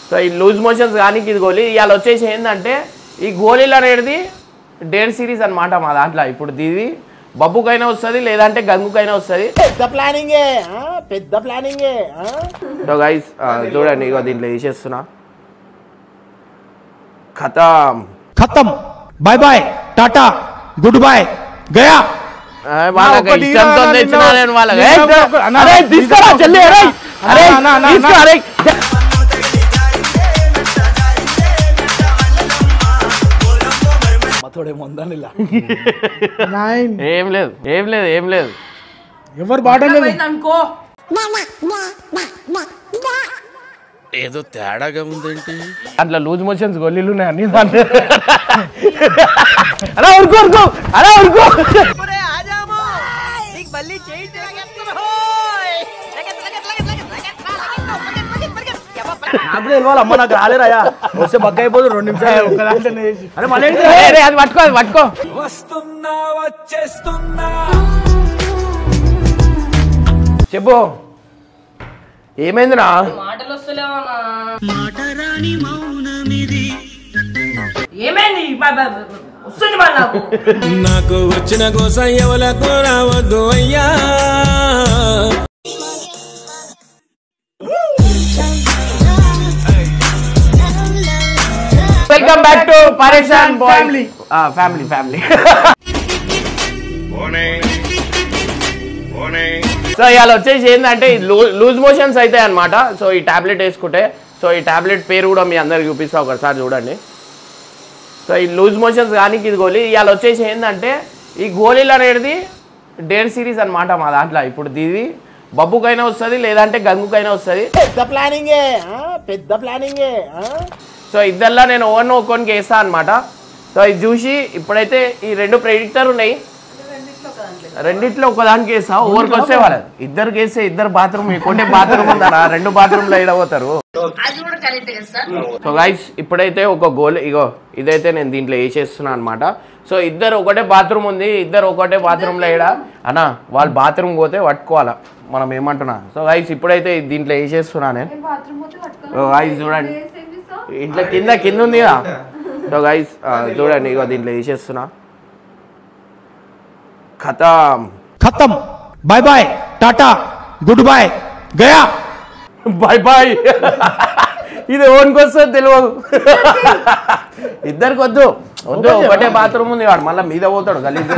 So ఈ loose motions కానీ ఇది గోళీ ఇవాళ వచ్చేసి ఏంటంటే ఈ గోళీలు అనేది డేర్ సిరీస్ అన్నమాట మా దాంట్లో ఇప్పుడు ఇది బబ్బుకైనా వస్తుంది లేదంటే గంగుకైనా వస్తుంది పెద్ద ప్లానింగే ఆ? పెద్ద ప్లానింగే ఆ? సో గైస్ చూడండి ఇగో దీంట్లో వేసేస్తున్నా ఖతం खत्म bye bye tata good bye गया ఆ, వాళ్ళకి ఒకటి ఇష్టంతో ఇవ్వరా తెచ్చినా నిన్ను? నేను వాళ్ళకి నిన్ను ఏయ్, ఒక- అన్న, అరే తీసుకురా నిన్ను- జల్దీ అరే అరే అన్న, అన్న, తీసుకో అన్న. అరే నైన్ ఏం లేదు ఏం లేదు ఏం లేదు ఎవరు బాటం లేదు అనుకో ఏదో తేడాగా ఉందేంటి అట్లా లూజ్ మోషన్స్ గొల్లీలు ఉన్నాయి అన్ని దాంట్లో అలా ఉరుకో ఉరుకో అలా ఉరుకో నాకు తెలియాలి అమ్మ నాకు రాలేరాయా వస్తే బక్క అయిపోదు రెండు నిమిషాలు ఒక దాంట్లోనే వేసి. అరే మళ్ళీ ఏంటి? ఏయ్, ఏయ్, అది పట్టుకో అది పట్టుకో చెప్పు ఏమైందిరా మాటలు వస్తలేవన్నా ఏమైంది బ- బ- బ- వస్తుంది మరి నాకు నాకు వచ్చిన కోసం ఎవలకు రావద్దు అయ్యా welcome back to Pareshan family family family so ఇవాళ వచ్చేసి ఏంటంటే లూజ్ మోషన్స్ అవుతాయి అనమాట సో ఈ టాబ్లెట్ వేసుకుంటే సో ఈ టాబ్లెట్ పేరు కూడా మీ అందరికి చూపిస్తా ఒకసారి చూడండి సో ఈ లూజ్ మోషన్స్ కానీ ఇది గోళీ ఇవాళ వచ్చేసి ఏంటంటే ఈ గోళీలు అనేది డేర్ సిరీస్ అన్నమాట మా దాంట్లో ఇప్పుడు ఇది బబ్బుకైనా వస్తుంది లేదంటే గంగుకైనా వస్తుంది పెద్ద ప్లానింగే ఆ? పెద్ద ప్లానింగే ఆ? సో ఇద్దరిలో నేను ఓవర్ ఒక్కొనికి వేస్తా అనమాట సో ఇది చూసి ఇప్పుడైతే ఈ రెండు ప్రెడిక్టర్ ఉన్నాయి రెండిట్లో ఒకదానికి వేస్తా ఓవర్కి వస్తే వాళ్ళ ఇద్దరికి వేస్తే ఇద్దరు బాత్రూమ్ కొంటే బాత్రూమ్ ఉందరా రెండు బాత్రూమ్లో ఇడబోతారు అది కూడా కరెక్ట్ కదా సార్ సో గైస్ ఇప్పుడైతే ఒక గోల్ ఇగో ఇదైతే నేను దీంట్లో వేసేస్తున్నా అనమాట సో ఇద్దరు ఒకటే బాత్రూమ్ ఉంది ఇద్దరు ఒకటే బాత్రూమ్లో వేయడా అన్న వాళ్ళు బాత్రూమ్ పోతే పట్టుకోవాలా మనం ఏమంటున్నా సో గైస్ ఇప్పుడైతే దీంట్లో వేసేస్తున్నా నేను ఓ గైస్ చూడండి ఇంట్లో కింద కింద ఉంది కదా సో గైస్ చూడండి ఇగో దీంట్లో వేసేస్తున్నా ఖతం खत्म bye bye tata good bye गया బాయ్ బాయ్ ఇది ఓన్కి వస్తుంది తెలియదు ఇద్దరికి వద్దు వద్దు ఒకటే బాత్రూమ్ ఉంది వాడు మళ్ళీ మీద పోతాడు గలీజ్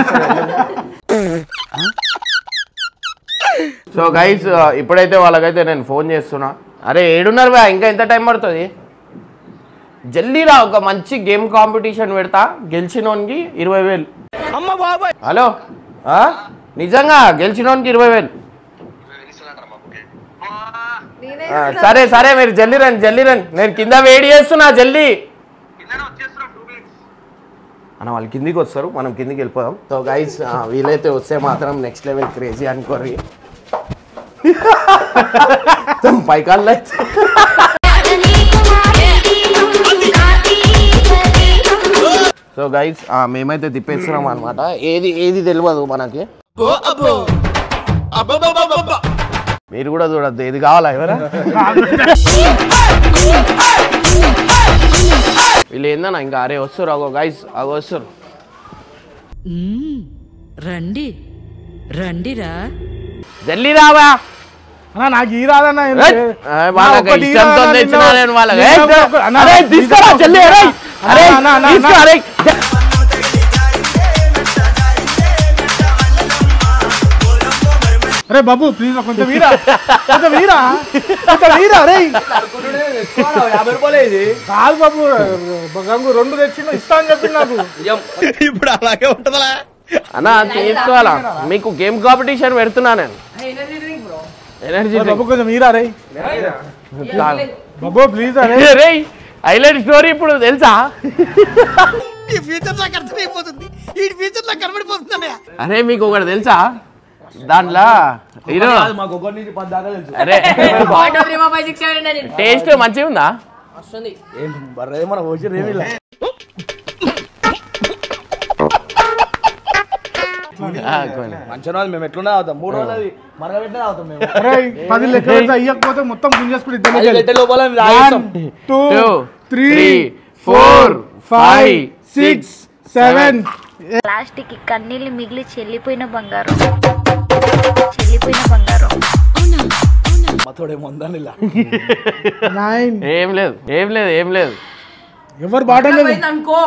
సో గైస్ ఇప్పుడైతే వాళ్ళకైతే నేను ఫోన్ చేస్తున్నా అరే ఏడున్నారు బా ఇంకా ఎంత టైం పడుతుంది జల్దీరా ఒక మంచి గేమ్ కాంపిటీషన్ పెడతా గెలిచినోనికి ఇరవై వేలు హలో ఆ? నిజంగా గెలిచినోనికి ఇరవై వేలు ఆ, సరే సరే మీరు జల్దీ రండి జల్దీ రండి నేను కింద వేడి చేస్తున్నా జల్దీ అన్న వాళ్ళు కిందికి వస్తారు మనం కిందికి వెళ్ళిపోదాం సో గైస్ వీలైతే వస్తే మాత్రం నెక్స్ట్ లెవెల్ క్రేజీ అనుకోరి పైకాళ్ళు అయితే సో గైస్ మేమైతే తిప్పేస్తున్నాం అనమాట ఏది ఏది తెలియదు మనకి మీరు కూడా చూడద్దు ఏది కావాలా ఎవరా వీళ్ళు ఏందన్నా ఇంకా అరే వస్తారు అగో గైస్ అగో వస్తారు రండి రండిరా జల్దీ రావా అన్న నాకు ఈ రాదన్న ఏయ్! ఎందుకు? ఆ, వాళ్ళకి ఒకటి ఇష్టంతో ఇవ్వరా తెచ్చినా నిన్ను? నేను వాళ్ళకి. నిన్ను ఏయ్! ఒక- అన్న, అరే, తీసుకురా, జల్దీ, అరే! అరే, అన్న, అన్న, తీసుకో, అన్న. అరే! అరే బాబు ప్లీజ్ కొంచెం వీరా కొంచెం వీరా కొంచెం వీరా రే యాభై రూపాయలు ఇది కాదు బాబు గంగు రెండు తెచ్చిండు ఇస్తా అని చెప్పి నాకు ఇప్పుడు అలాగే ఉంటదా అన్న తీసుకోవాలా మీకు గేమ్ కాంపిటీషన్ పెడుతున్నా నేను ఎనర్జీ బాబు కొంచెం వీరా రే బాబు ప్లీజ్ అరే రే హైలైట్ స్టోరీ ఇప్పుడు తెలుసా ఈ ఫ్యూచర్ నాకు అర్థమైపోతుంది ఈ ఫ్యూచర్ నాకు కనబడిపోతుంది అరే మీకు ఒకటి తెలుసా దాంట్లో హీరో మాకు ఒకటి నుంచి పది దాకా తెలుసు అరే point three five six seven nine taste మంచిగా ఉందా వస్తుంది ఏంటి బర్రె మన వచ్చి ఏమి ఆ, కొన్ని. మంచిగా మేము ఎట్లున్నా అవుతాం మూడు రోజులు అది మరగబెట్టినా అవుతాం మేము పది లెక్క అయ్యకపోతే మొత్తం గుంజేసుకుని ఇద్దరు అది పెట్టే లోపల మేము తాగేస్తాం. Two Two, three three, four, five five, six seven plastic కన్నీళ్ళు మిగిలి చెల్లిపోయిన బంగారం చెల్లిపోయిన బంగారం మా తోడే మందని ఇలా నైన్ ఏం లేదు ఏం లేదు ఏం లేదు ఎవరు బాట లేదు పోయింది అనుకో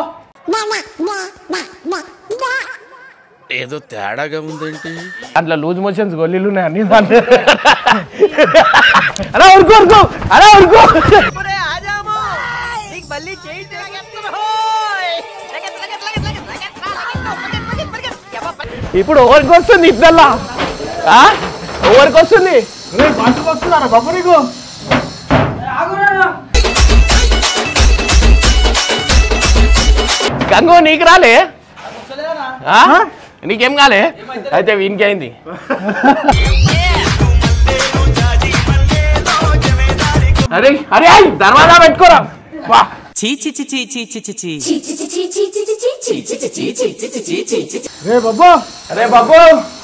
అట్లా లూజ్ మోషన్స్ గొల్లీలు ఉన్నాయి అన్ని దాంట్లో అలా ఉరుకో ఉరుకో అలా ఉరుకో ఇప్పుడు ఎవరికి వస్తుంది ఇద్దల్లా ఆ? ఎవరికి వస్తుంది బంటుకు వస్తున్నారా బాబు నీకు గంగు నీకు రాలే ఆ? నీకేం కాలే అయితే వీనికి అయింది అరే అరే అయ్, దర్వాజా పెట్టుకోరా వా. రే బాబు అరే బాబు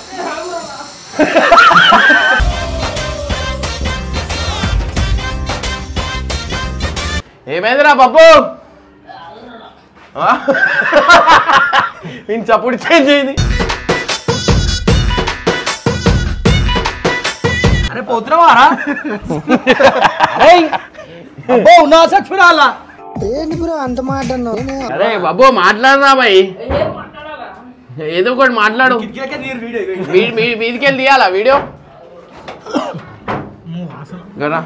ఏమైందిరా బాబు ఆ? నేను చప్పుడు చేంజ్ అయింది అరే పోతున్నావా రా? అరే అబ్బో ఉన్నా చచ్చిపోయినా అరే బాబు మాట్లాడరా బాయ్ ఏదో ఒకటి మాట్లాడు నీరు వీడియో మీ- మీ- మీదికి వెళ్ళి తీయాలా వీడియో గరా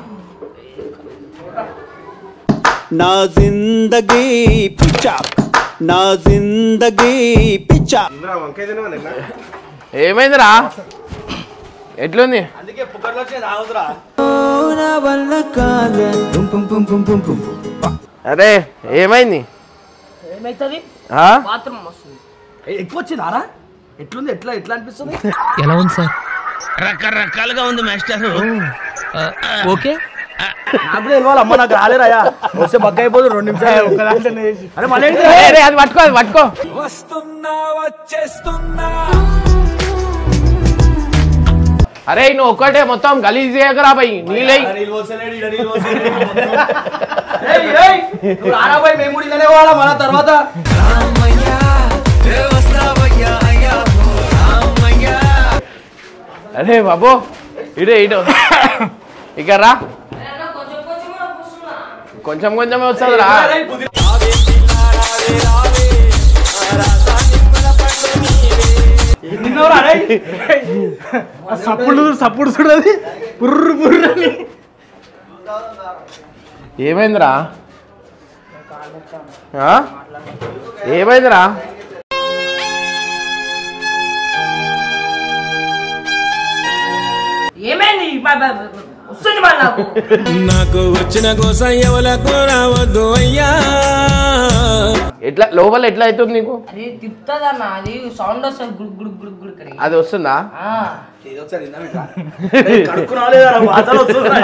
నా జిందగీ పిచ్చా నా జిందగీ పిచ్చా ఏమైందిరా ఎట్లుంది అందుకే పుక్కర్లో వచ్చేది ఆగుదురా అరే ఏమైంది ఏమైతుంది ఆ? బాత్రూమ్ వస్తుంది ఏ, ఎక్కువ వచ్చింది ఆరా ఎట్లుంది ఎట్లా ఎట్లా అనిపిస్తుంది రకరకాలుగా ఉంది మాస్టర్ ఓకే నాకు కూడా తెలియాలి అమ్మ నాకు రాలేరాయా వస్తే బక్క అయిపోదు రెండు నిమిషాలు ఒక దాంట్లోనే వేసి. అరే మళ్ళీ ఏంటి? అరే, అరే, అది పట్టుకో అది పట్టుకో అరే నువ్వు ఒక్కటే మొత్తం గలీజ్ చేయకరా బయ్ నీళ్ళై ఆడ నీళ్ళు పోస్తలేడు, ఈడ నీళ్ళు పోస్తలేడు. ఏయ్, ఏయ్, నువ్వు రారా పోయి మేము కూడా ఇలానే పోవాలా మన తర్వాత అరే బాబు ఇడే ఇటు ఇక రా కొంచెం కొంచెమే వస్తుంది రా నిన్నవరా రే ఆ సప్పుడు సప్పుడు చూడది పుర్రు పుర్రు అని ఏమైందిరా ఆ? ఏమైందిరా ఏమైంది బ- బ- బ- వస్తుంది మళ్ళీ నాకు నాకు వచ్చిన కోసం ఎవలకు రావద్దు అయ్యా ఎట్లా లోపల ఎట్లా అవుతుంది నీకు అది తిప్పుతుందన్న అది సౌండ్ వస్తుంది గుడ్ గుడ్ గుడ్ గుడ్ కరి అది వస్తుందా ఏదో ఒకసారి విందాం ఇట్లా. ఏయ్, కడుక్కు రాలేదా వాసన వస్తుందిరా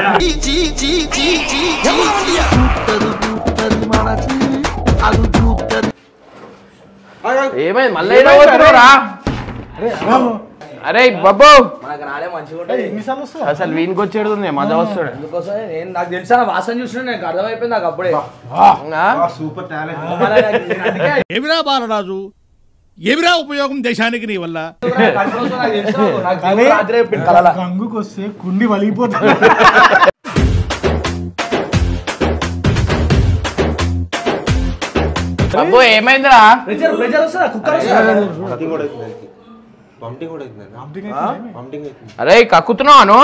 ఏమైంది మళ్ళీ ఏదో పోతున్నావురా అరే బాబు మనకు రాలే మంచిగా ఉంటుంది ఎన్నిసార్లు వస్తా అసలు వీనికి వచ్చేది ఉంది మజా వస్తాడు అందుకోసమే నేను నాకు తెలుసా వాసన చూసిన నాకు అర్థమైపోయింది నాకు అప్పుడే ఆ? సూపర్ టాలెంట్ మరి నాకు నేను అందుకే ఏమిరా బాలరాజు ఏమిరా ఉపయోగం దేశానికి నీ వల్ల కడుపులో వస్తుంది నాకు తెలుసు నాకు. నాకు దేవుడు రాత్రే చెప్పిండు కలలా. గంగుకు వస్తే కుండి వలిగిపోతుంది బాబు ఏమైందిరా ప్రెజర్ ప్రెజర్ వస్తుందా కుక్కర్ వస్తుందా అరే కక్కుతున్నాను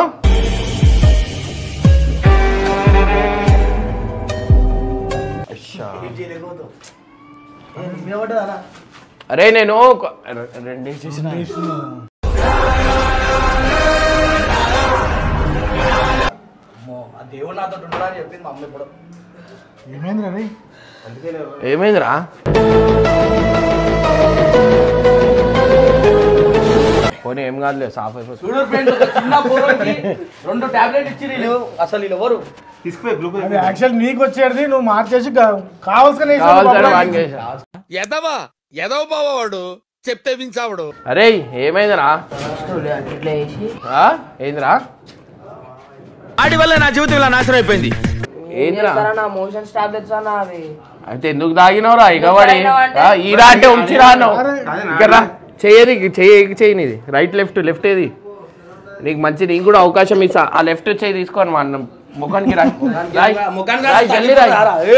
మీద పడ్డదా అరే నేను ఒక- రెండు వేసేసిన. అమ్మో, ఆ దేవుడు నాతో ఉండడా అని చెప్పింది మా అమ్మ ఇప్పుడు ఏమైంది రే ఏమైందిరా పోనీ ఏం కాదులే సాఫ్ అయిపోతుంది చూడు ఫ్రెండ్ ఒక చిన్న పోరోకి రెండు టాబ్లెట్ ఇచ్చి వీళ్ళు అసలు వీళ్ళు ఎవరు అది యాక్చువల్ నీకు వచ్చేది నువ్వు మార్చేసి గా- కావాల్సిన వేసావు కావాల్సిన బాబు. వానికి వేసా. ఎదవా ఎదవ బావవాడు చెప్తే వించావుడు అరే ఏమైందిరా ఇట్లా వేసి ఆ? ఏందిరా ఆడి వల్ల నా జీవితం ఇలా నాశనం అయిపోయింది ఏందిరా నా మోషన్స్ టాబ్లెట్స్ అన్న అవి అయితే ఎందుకు తాగినవురా ఇక వాడి తాగినావంటే? ఆ, ఈరా అంటే ఉంచిరా అన్నావు ఇక్కడ రా చెయ్యది చెయ్యి చెయ్యి నీది రైట్ లెఫ్ట్ లెఫ్ట్ ఏది నీకు మంచి నీకు కూడా అవకాశం ఇస్తా ఆ లెఫ్ట్ చెయ్యి తీసుకోను మా అన్నం ముఖానికి రాయ్ రాయ్ రాయ్ జల్దీ రాయ్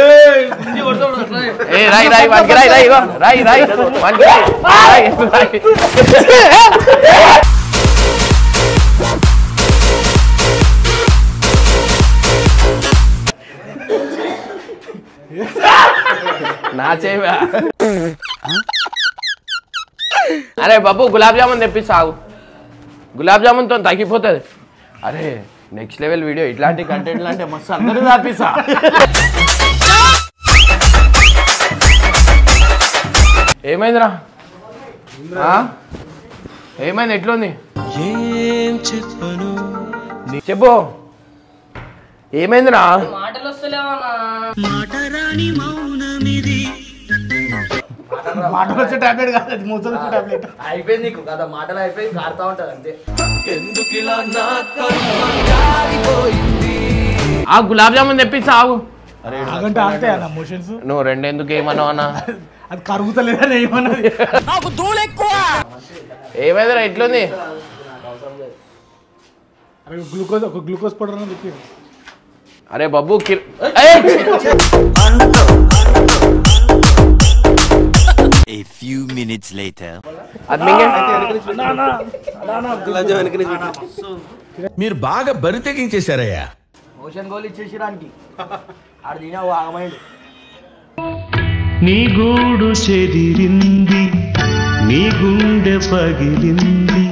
ఏ రాయ్ రాయ్ వానికి రాయ్ రాయ్ ఇగో రాయ్ రాయ్ వానికి రాయ్ రాయ్ రాయ్ నా చేవా అరే బాబు గులాబ్ జామున్ తెప్పిస్తావు గులాబ్ జామున్తో తగ్గిపోతుంది అరే నెక్స్ట్ లెవెల్ వీడియో ఇట్లాంటి కంటెంట్లు అంటే మస్తు అందరూ తప్పిస్తా ఏమైందిరా ఆ? ఏమైంది ఎట్లుంది చెప్పు ఏమైందిరా మాటలు వస్తలేవన్నా మాటలు వచ్చే టాబ్లెట్ కాదు అది మూతలు వచ్చే టాబ్లెట్ అయిపోయింది నీకు కదా మాటలు అయిపోయి కారుతా ఉంటది అంతే ఆ గులాబ్ జామున్ తెప్పిస్తా ఆగు ఆగంటే ఆగితే అన్న మోషన్స్ నువ్వు రెండెందుకు ఏమన్నావు అన్న అది కరుగుతలేదని ఏమన్నది ఏమైందిరా ఎట్లుంది అరే గ్లూకోజ్ ఒక గ్లూకోజ్ పౌడర్ అని చెప్పి అరే బాబు కిర్ ఏయ్! A few minutes later. అది మింగే మీరు బాగా బరి తెగించేశారయ్యా మోషన్ గోల్ ఇచ్చేసిరానికి ఆడు తినే ఆగమైండు నీ గూడు చెదిరింది నీ గుండె పగిలింది